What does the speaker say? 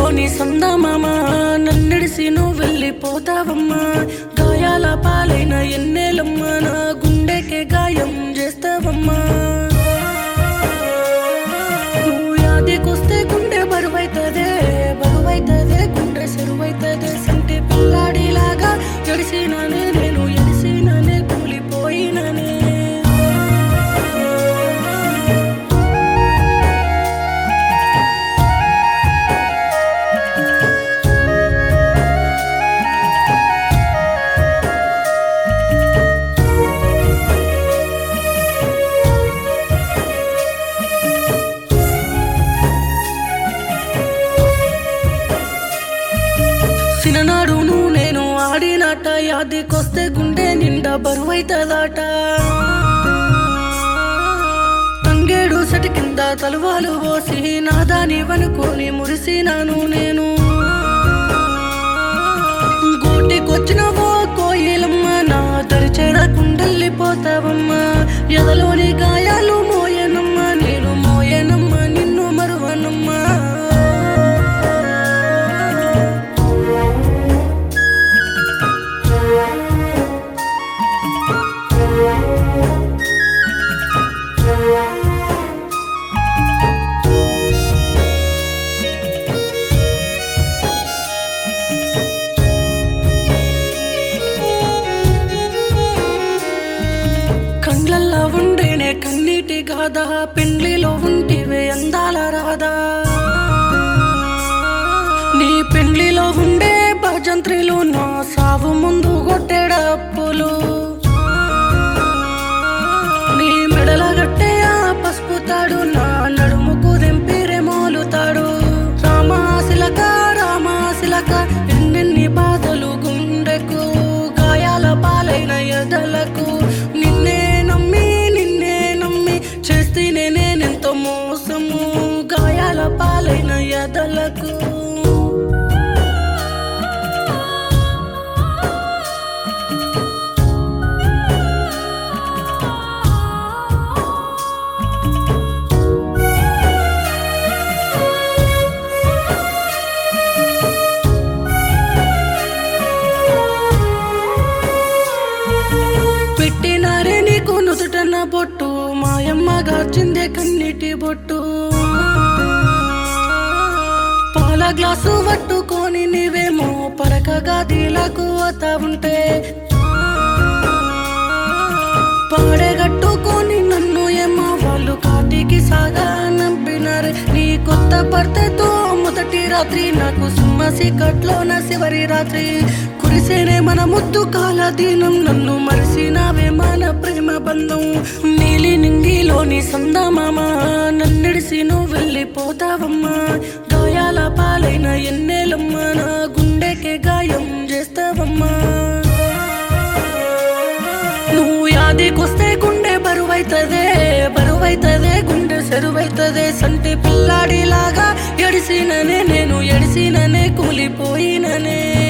నింగిలోని సందమామ నన్నెడిసి నువ్వు వెళ్ళిపోతావమ్మా గాయాల పాలైన ఎన్నేలమ్మా నా గుండెకే గాయం చేస్తావమ్మా నువ్వు యాదికొస్తే గుండె బరువైతదే బరువైతదే గుండె సెరువైతదే సంటి పిల్లాడిలాగా ఎడిసినానే నేను ఎడిసినానే కూలిపోయిననే సిననాడు నువ్వు నేను ఆడినాట యాదికొస్తే గుండె నిండా బరువైతదాట తంగేడు సటి కింద తలువాలు పోసి నాదాని వనుకొని మురిసినాను నేను గోటికొచ్చినవో కోయిలమ్మ నా దరి చేరకుండెళ్ళిపోతావమ్మా ఎదలోని గాయాలు మోయనమ్మ నేను మోయనమ్మ నిన్ను మరువనమ్మా కండ్లల్లో ఉండేనే కన్నీటి గాథ పెండ్లిలో ఉంటివే అందాల రాధా నీ పెండ్లిలో ఉండే భజంత్రిలు నా సావు ముందు కొట్టేడప్పులు నీ మెడల గట్టే ఆ పసుపు తాడు నా నడుముకు దెంపిరే మోలుతాడు రామాశిలక రామాశిలక ఎన్నెన్ని బాధలు గుండెకు గాయాల పాలైన ఎదలకు నిన్నే నమ్మి నిన్నే నమ్మి చేస్తేనే నేనెంతో మోసము గాయాల పాలైన ఎదలకు పెట్టినారే నీకు నుదుటన్న బొట్టు మాయమ్మ గార్చిందే కన్నీటి బొట్టు పాల గ్లాసు పట్టుకొని నీవేమో పరకగా దీలకు వతా ఉంటే పాడేగట్టుకొని నన్ను ఏమో వాళ్ళు కాటికి సాగా నంపినారే నీ కొత్త భర్తతో మొదటి రాత్రి నాకు సుమ్మసి కట్లోన చివరి రాత్రి కురిసేనే మన ముద్దు కాల దీనం నన్ను మరిసినావే మన ప్రేమ బంధం నీలి నింగిలోని సందమామ నన్నెడిసి నువ్వు వెళ్ళిపోతావమ్మా గాయాల పాలైన ఎన్నేలమ్మా నా గుండెకే గాయం చేస్తావమ్మా నువ్వు యాదికొస్తే గుండె బరువైతదే బరువైతదే గుండె సెరువైతదే సంటి పిల్లాడిలాగా ఎడిసిననే నేను ఎడిసిననే కూలిపోయిననే